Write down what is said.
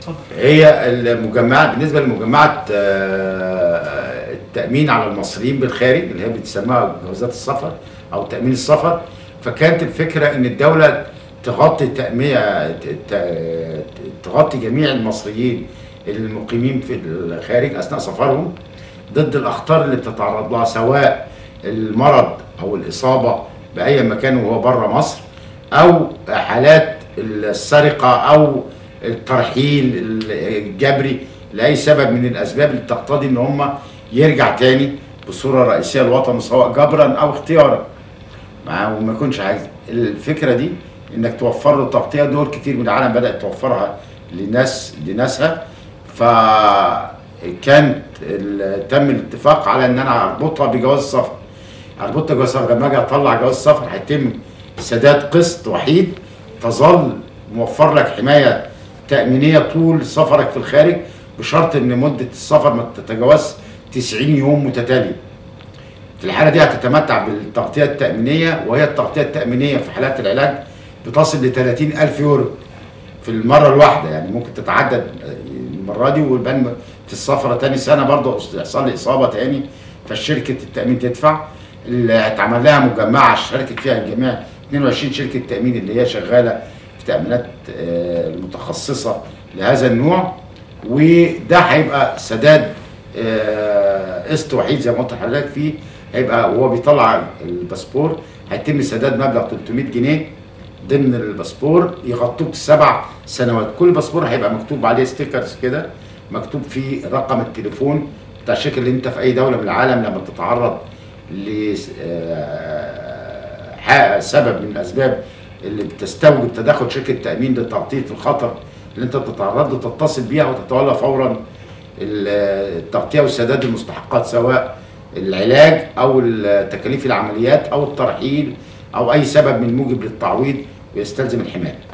اتفضل هي المجمعات بالنسبه لمجمعات آه، التامين على المصريين بالخارج اللي هي بتسميها جوازات السفر او تامين السفر فكانت الفكره ان الدوله تغطي تاميه ت- تغطي جميع المصريين المقيمين في الخارج اثناء سفرهم ضد الاخطار اللي بتتعرض لها سواء المرض او الاصابه باي مكان وهو بره مصر او حالات السرقه او الترحيل الجبري لاي سبب من الاسباب اللي تقتضي ان هم يرجع تاني بصوره رئيسيه لوطنه سواء جبرا او اختيارا مع وما يكونش عايز الفكره دي انك توفر له تغطيه دول كتير من العالم بدات توفرها لناس لناسها فكان ال- تم الاتفاق على ان انا اربطها بجواز السفر اربطها بجواز السفر لما اجي اطلع جواز السفر هيتم سداد قسط وحيد تظل موفر لك حمايه تامينيه طول سفرك في الخارج بشرط ان مده السفر ما تتجاوز 90 يوم متتاليه في الحاله دي هتتمتع بالتغطيه التامينيه وهي التغطيه التامينيه في حالات العلاج بتصل ل 30 الف يورو في المره الواحده يعني ممكن تتعدد المره دي ويبان في السفره تاني سنه برضه يحصل لي اصابه تاني فالشركه التامين تدفع اللي هتعمل لها مجمعه شاركت فيها الجميع 22 شركه تامين اللي هي شغاله في تامينات آه، المتخصصه لهذا النوع وده هيبقى سداد آه، قسط وحيد زي ما قلت لحضرتك فيه هيبقى وهو بيطلع الباسبور هيتم سداد مبلغ 300 جنيه ضمن الباسبور يغطوك سبع سنوات كل باسبور هيبقى مكتوب عليه ستيكرز كده مكتوب فيه رقم التليفون بتاع الشركه اللي انت في اي دوله من العالم لما تتعرض ل آه، ح- سبب من الاسباب اللي بتستوجب تدخل شركه تامين لتغطيه الخطر اللي انت بتتعرض له تتصل بيها وتتولى فورا ال- التغطيه وسداد المستحقات سواء العلاج او تكاليف العمليات او الترحيل او اي سبب من موجب للتعويض ويستلزم الحمايه